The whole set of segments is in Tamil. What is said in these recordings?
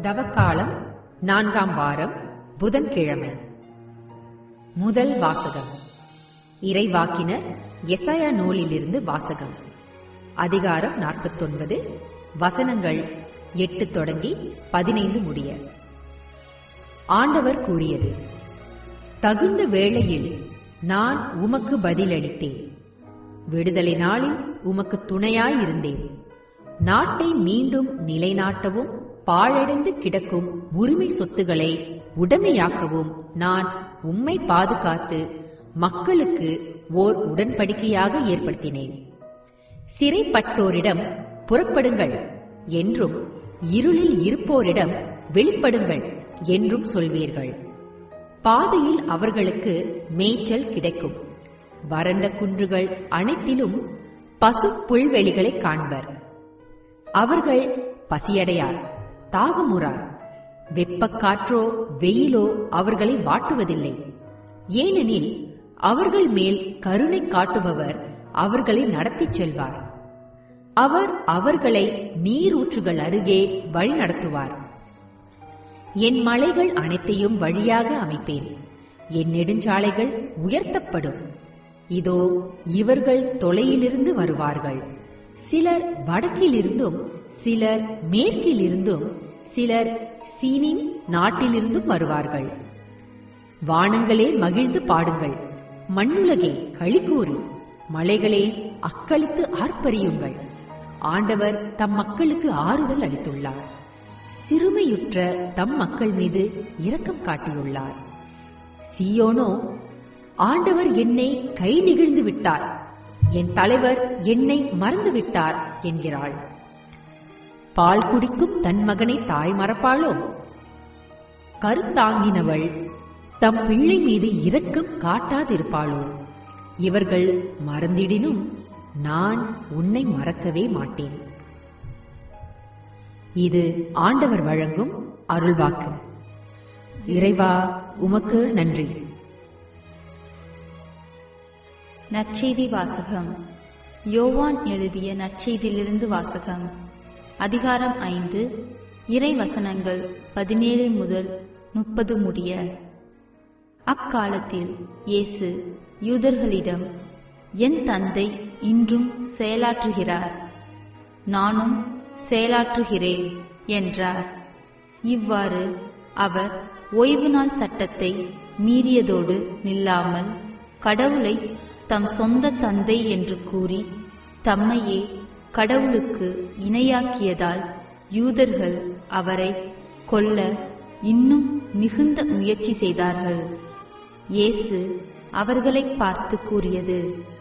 தவக்காலம் நான்காம் வாரம் புதன்கிழமை முதல் வாசகம் இறைவாக்கினர் எசாயா நூலிலிருந்து வாசகம் அதிகாரம் நாற்பத்தொன்பது வசனங்கள் எட்டு தொடங்கி பதினைந்து முடிய ஆண்டவர் கூறியது தகுந்த வேளையில் நான் உமக்கு பதிலளித்தேன் விடுதலை நாளில் உமக்கு துணையாயிருந்தேன் நாட்டை மீண்டும் நிலைநாட்டவும் பாழடைந்து கிடக்கும் உரிமை சொத்துக்களை உடமையாக்கவும் நான் உம்மை பாதுகாத்து மக்களுக்கு ஓர் உடன்படிக்கையாக ஏற்படுத்தினேன் சிறைப்பட்டோரிடம் புறப்படுங்கள் என்றும் இருளில் இருப்போரிடம் வெளிப்படுங்கள் என்றும் சொல்வீர்கள் பாதையில் அவர்களுக்கு மேய்ச்சல் கிடைக்கும் வறண்ட குன்றுகள் அனைத்திலும் பசு புல்வெளிகளை காண்பர் அவர்கள் பசியடையார் தாகமுறார் வெப்பக்காற்றோ வெயிலோ அவர்களை வாட்டுவதில்லை ஏனெனில் அவர்கள் மேல் கருணை காட்டுபவர் அவர்களை நடத்திச் செல்வார் அவர் அவர்களை நீரூற்றுகள் அருகே வழிநடத்துவார் என் மலைகள் அனைத்தையும் வழியாக அமைப்பேன் என் நெடுஞ்சாலைகள் உயர்த்தப்படும் இதோ இவர்கள் தொலையிலிருந்து வருவார்கள் சிலர் வடக்கிலிருந்தும் சிலர் மேற்கிலிருந்தும் சிலர் சீனின் நாட்டிலிருந்தும் வருவார்கள் வானங்களே மகிழ்ந்து பாடுங்கள் மண்ணுலகே களிக்கூறு மலைகளே அக்களித்து ஆர்ப்பரியுங்கள் ஆண்டவர் தம் மக்களுக்கு ஆறுதல் அளித்துள்ளார் சிறுமையுற்ற தம் மக்கள் மீது இரக்கம் காட்டியுள்ளார் சியோனோ ஆண்டவர் என்னை கை நிகழ்ந்து விட்டார் என் தலைவர் என்னை மறந்து விட்டார் என்கிறாள் பால் குடிக்கும் தன் மகனை தாய் மறப்பாளோ கருத்தாங்கினவள் தம் பிள்ளை மீது இரக்கம் காட்டாதிருப்பாளோ இவர்கள் மறந்திடினும் நான் உன்னை மறக்கவே மாட்டேன் இது ஆண்டவர் வழங்கும் அருள்வாக்கு இறைவா உமக்கு நன்றி நற்செய்தி வாசகம் யோவான் எழுதிய நற்செய்தியிலிருந்து வாசகம் அதிகாரம் ஐந்து இறை வசனங்கள் பதினேழு முதல் முப்பது முடிய அக்காலத்தில் இயேசு யூதர்களிடம் என் தந்தை இன்றும் செயலாற்றுகிறார் நானும் செயலாற்றுகிறேன் என்றார் இவ்வாறு அவர் ஓய்வு நாள் சட்டத்தை மீறியதோடு நில்லாமல் கடவுளை தம் சொந்த தந்தை என்று கூறி தம்மையே கடவுளுக்கு இணையாக்கியதால் யூதர்கள் அவரை கொல்ல இன்னும் மிகுந்த முயற்சி செய்தார்கள் இயேசு அவர்களை பார்த்து கூறியது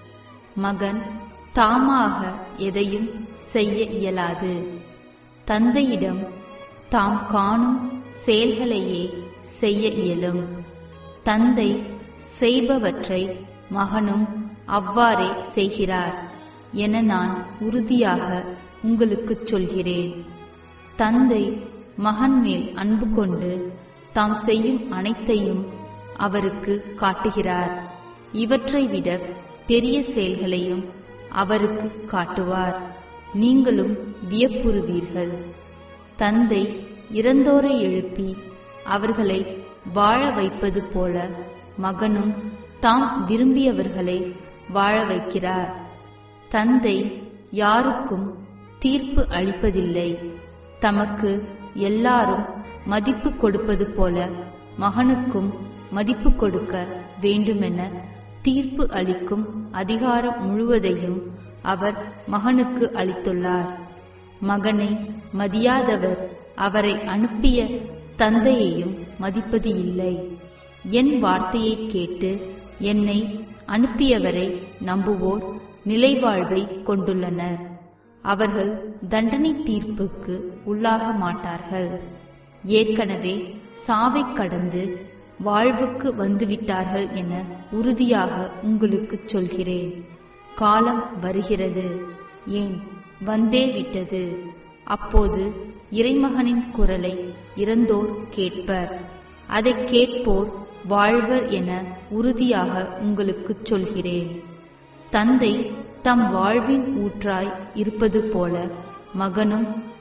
மகன் தாமாக எதையும் செய்ய இயலாது தந்தையிடம் தாம் காணும் செயல்களையே செய்ய இயலும் தந்தை செய்பவற்றை மகனும் அவ்வாறே செய்கிறார் என நான் உறுதியாக உங்களுக்குச் சொல்கிறேன் தந்தை மகன் மேல் அன்பு கொண்டு தாம் செய்யும் அனைத்தையும் அவருக்கு காட்டுகிறார் இவற்றை விட பெரிய செயல்களையும் அவருக்கு காட்டுவார் நீங்களும் வியப்புறுவீர்கள் தந்தை இறந்தோரை எழுப்பி அவர்களை வாழ வைப்பது போல மகனும் தாம் விரும்பியவர்களை வாழ வைக்கிறார் தந்தை யாருக்கும் தீர்ப்பு அளிப்பதில்லை தமக்கு எல்லாரும் மதிப்பு கொடுப்பது போல மகனுக்கும் மதிப்பு கொடுக்க வேண்டுமென தீர்ப்பு அளிக்கும் அதிகாரம் முழுவதையும் அவர் மகனுக்கு அளித்துள்ளார் மகனை மதியாதவர் அவரை அனுப்பிய தந்தையையும் மதிப்பது இல்லை என் வார்த்தையை கேட்டு என்னை அனுப்பியவரை நம்புவோர் நிலைவாழ்வை கொண்டுள்ளனர் அவர்கள் தண்டனை தீர்ப்புக்கு உள்ளாக மாட்டார்கள் ஏற்கனவே சாவை கடந்து வாழ்வுக்கு வந்துவிட்டார்கள் என உறுதியாக உங்களுக்கு சொல்கிறேன் காலம் வருகிறது ஏன் வந்தே விட்டது அப்போது இறைமகனின் குரலை இறந்தோர் கேட்பர் அதை கேட்போர் வாழ்வர் என உறுதியாக உங்களுக்குச் சொல்கிறேன் தந்தை தம் வாழ்வின் ஊற்றாய் இருப்பது போல மகனும்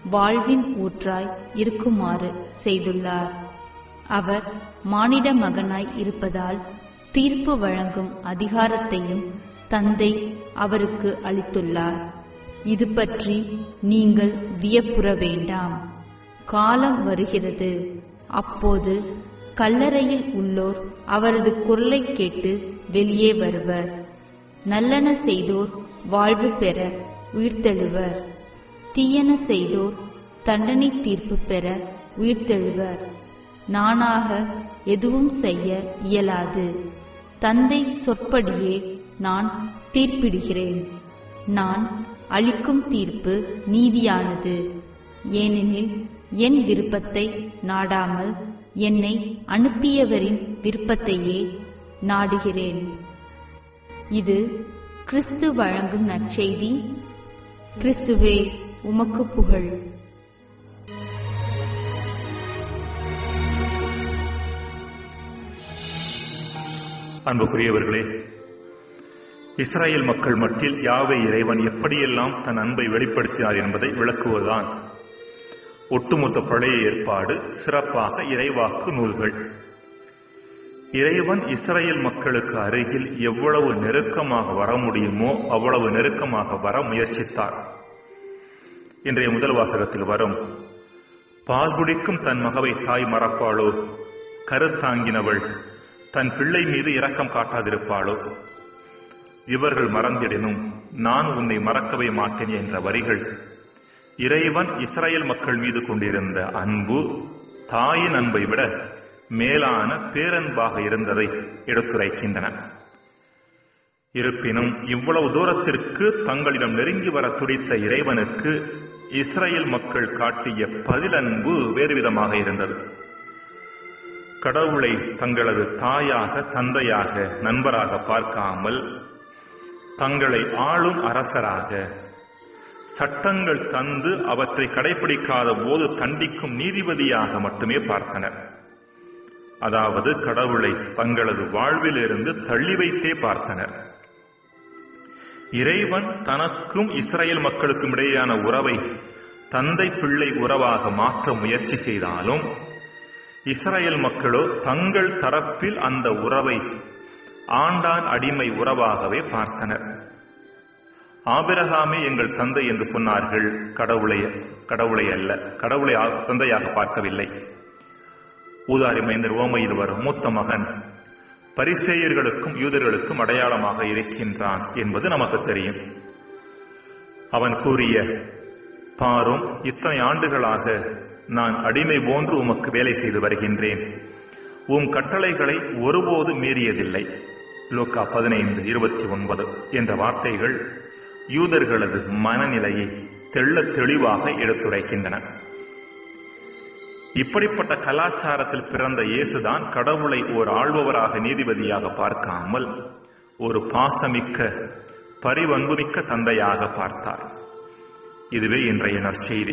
வாழ்வின் ஊற்றாய் இருக்குமாறு செய்துள்ளார் அவர் மானிட மகனாய் இருப்பதால் தீர்ப்பு வழங்கும் அதிகாரத்தையும் தந்தை அவருக்கு அளித்துள்ளார் இது பற்றி நீங்கள் வியப்புற வேண்டாம் காலம் வருகிறது அப்போது கல்லறையில் உள்ளோர் அவரது குரலை கேட்டு வெளியே வருவர் நல்லன செய்தோர் வாழ்வு பெற உயிர்த்தெழுவர் தீயன செய்தோர் தண்டனை தீர்ப்பு பெற உயிர்த்தெழுவர் நானாக எதுவும் செய்ய இயலாது தந்தை சொற்படியே நான் தீர்ப்பிடுகிறேன் நான் அளிக்கும் தீர்ப்பு நீதியானது ஏனெனில் என் விருப்பத்தை நாடாமல் என்னை அனுப்பியவரின் விருப்பத்தையே நாடுகிறேன் இது கிறிஸ்து வழங்கும் நற்செய்தி கிறிஸ்துவே உமக்கு புகழ் அன்புக்குரியவர்களே இஸ்ராயேல் மக்கள் மட்டில் யாவை இறைவன் எப்படியெல்லாம் தன் அன்பை வெளிப்படுத்தினார் என்பதை விளக்குவதுதான் ஒட்டுமொத்த பழைய ஏற்பாடு சிறப்பாக இறைவாக்கு நூல்கள் இறைவன் இஸ்ரேல் மக்களுக்கு அருகில் எவ்வளவு நெருக்கமாக வர முடியுமோ அவ்வளவு நெருக்கமாக வர முயற்சித்தார் இன்றைய முதல் வாசகத்தில் வரும் பால் குடிக்கும் தன் மகவை தாய் மறப்பாளோ கருத்தாங்கினவள் தன் பிள்ளை மீது இரக்கம் காட்டாதிருப்பாளோ இவர்கள் மறந்திடனும் நான் உன்னை மறக்கவே மாட்டேன் என்ற வரிகள் இறைவன் இஸ்ரேல் மக்கள் மீது கொண்டிருந்த அன்பு தாயின் அன்பை விட மேலான பேரன்பாக இருந்ததை எடுத்துரைக்கின்றன இருப்பினும் இவ்வளவு தூரத்திற்கு தங்களிடம் நெருங்கி வர துடித்த இறைவனுக்கு இஸ்ரேல் மக்கள் காட்டிய பதிலன்பு வேறு விதமாக இருந்தது கடவுளை தங்களது தாயாக தந்தையாக நண்பராக பார்க்காமல் தங்களை ஆளும் அரசராக சட்டங்கள் தந்து அவற்றை கடைபிடிக்காத போது தண்டிக்கும் நீதிபதியாக மட்டுமே பார்த்தனர் அதாவது கடவுளை தங்களது வாழ்விலிருந்து தள்ளி வைத்தே பார்த்தனர் இறைவன் தனக்கும் இஸ்ரேல் மக்களுக்கும் இடையேயான உறவை தந்தை பிள்ளை உறவாக மாற்ற முயற்சி செய்தாலும் இஸ்ரேல் மக்களோ தங்கள் தரப்பில் அந்த உறவை ஆண்டான் அடிமை உறவாகவே பார்த்தனர் ஆபிரகாமே எங்கள் தந்தை என்று சொன்னார்கள் கடவுளை கடவுளை அல்ல கடவுளை தந்தையாக பார்க்கவில்லை ஊதாரி மைந்தர் ஓமையில் வரும் மூத்த மகன் பரிசேயர்களுக்கும் யூதர்களுக்கும் அடையாளமாக இருக்கின்றான் என்பது நமக்கு தெரியும் அவன் கூறிய பாரும் இத்தனை ஆண்டுகளாக நான் அடிமை போன்று உமக்கு வேலை செய்து வருகின்றேன் உம் கட்டளைகளை ஒருபோது மீறியதில்லை லோக்கா பதினைந்து இருபத்தி ஒன்பது என்ற வார்த்தைகள் யூதர்களது மனநிலையை தெள்ள தெளிவாக எடுத்துரைக்கின்றன இப்படிப்பட்ட கலாச்சாரத்தில் பிறந்த இயேசுதான் கடவுளை ஒரு ஆள்பவராக நீதிபதியாக பார்க்காமல் ஒரு பாசமிக்க பரிவன்புமிக்க தந்தையாக பார்த்தார் இதுவே இன்றைய நற்செய்தி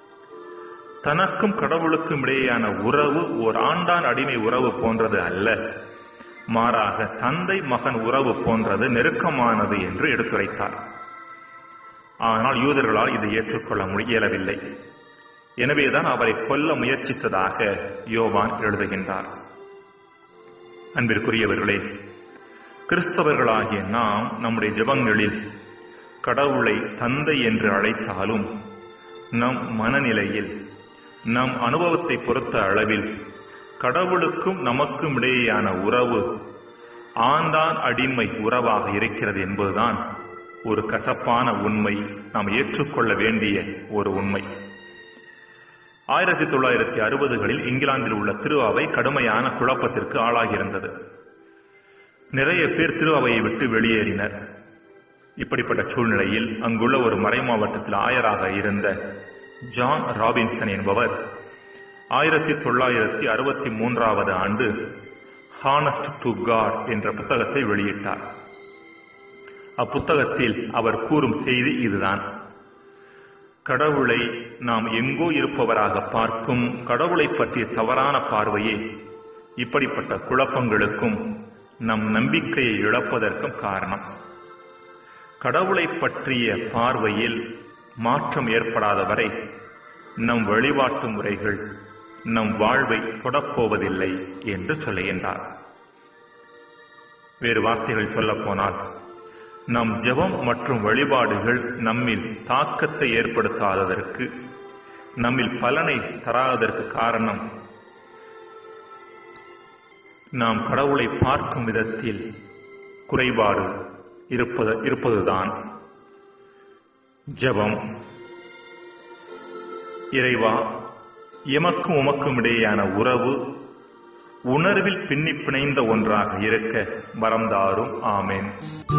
தனக்கும் கடவுளுக்கும் இடையேயான உறவு ஓர் ஆண்டான் அடிமை உறவு போன்றது அல்ல மாறாக தந்தை மகன் உறவு போன்றது நெருக்கமானது என்று எடுத்துரைத்தார் ஆனால் யூதர்களால் இதை ஏற்றுக்கொள்ள இயலவில்லை எனவேதான் அவரை கொல்ல முயற்சித்ததாக யோவான் எழுதுகின்றார் அன்பிற்குரியவர்களே கிறிஸ்தவர்களாகிய நாம் நம்முடைய ஜெபங்களில் கடவுளை தந்தை என்று அழைத்தாலும் நம் மனநிலையில் நம் அனுபவத்தை பொறுத்த அளவில் கடவுளுக்கும் நமக்கும் இடையேயான உறவு ஆண்டான் அடிமை உறவாக இருக்கிறது என்பதுதான் ஒரு கசப்பான உண்மை நாம் ஏற்றுக்கொள்ள வேண்டிய ஒரு உண்மை ஆயிரத்தி தொள்ளாயிரத்தி அறுபதுகளில் இங்கிலாந்தில் உள்ள திருவாவை கடுமையான குழப்பத்திற்கு ஆளாகியிருந்தது நிறைய பேர் திருவாவையை விட்டு வெளியேறினர் இப்படிப்பட்ட சூழ்நிலையில் அங்குள்ள ஒரு மறைமாவட்டத்தில் ஆயராக இருந்த ஜான் ராபின்சன் என்பவர் ஆயிரத்தி தொள்ளாயிரத்தி அறுபத்தி மூன்றாவது ஆண்டு ஹானஸ்ட் டு காட் என்ற புத்தகத்தை வெளியிட்டார் அப்புத்தகத்தில் அவர் கூறும் செய்தி இதுதான் கடவுளை நாம் எங்கோ இருப்பவராக பார்க்கும் கடவுளை பற்றிய தவறான பார்வையே இப்படிப்பட்ட குழப்பங்களுக்கும் நம் நம்பிக்கையை இழப்பதற்கும் காரணம் கடவுளை பற்றிய பார்வையில் மாற்றம் ஏற்படாத வரை நம் வழிபாட்டு முறைகள் நம் வாழ்வை தொடப்போவதில்லை என்று சொல்லுகின்றார் வேறு வார்த்தைகள் சொல்லப் போனால் நம் ஜெபம் மற்றும் வழிபாடுகள் நம்மில் தாக்கத்தை ஏற்படுத்தாததற்கு நம்மில் பலனை தராததற்கு காரணம் நாம் கடவுளை பார்க்கும் விதத்தில் குறைபாடு இருப்பது இருப்பதுதான் ஜெபம் இறைவா எமக்கும் உமக்கும் இடையேயான உறவு உணர்வில் பின்னி பிணைந்த ஒன்றாக இருக்க வரந்தாரும் ஆமேன்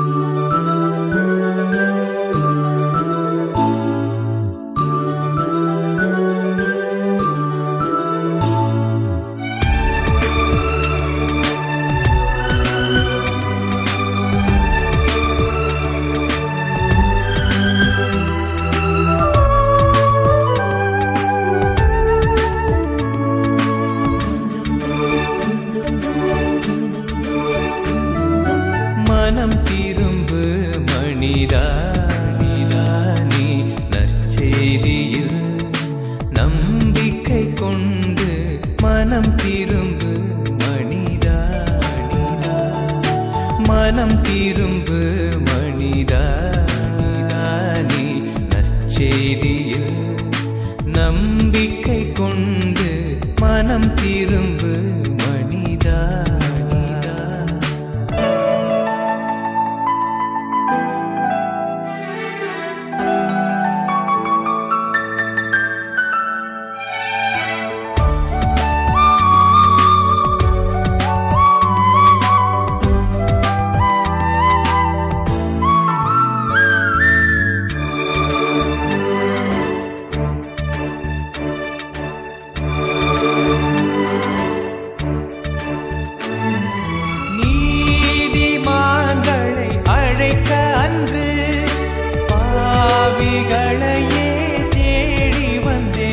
மனம் திரும்பு மணிதா நீ நற்செய்தியில் நம்பிக்கை கொண்டு மனம் திரும்பு மணிதா மனம் திரும்பு மணிதா நீ நற்செய்தியில் நம்பிக்கை கொண்டு மனம் திரும்பு மணிதா நீதிமான்களை அழைக்க அன்று பாவிகளையே தேடி வந்தே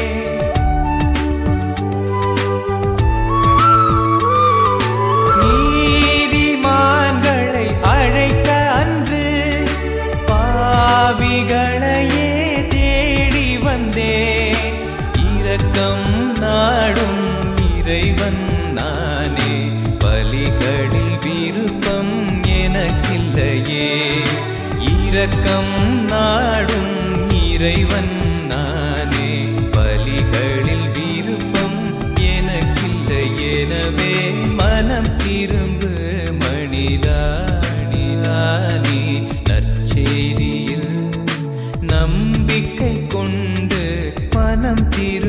நீதிமான்களை அழைக்க அன்று பாவிகளையே தேடி வந்தே இரக்கம் நாடும் இறைவன் நானே பலிகளில் விருப்பம் எனக்கில்லையே இரக்கம் நாடும் இறைவன் நானே பலிகளில் விருப்பம் எனக்கில்லை எனவே மனம் திரும்பு மணிதானிதானி நற்செய்தியில் நம்பிக்கை கொண்டு மனம் திரு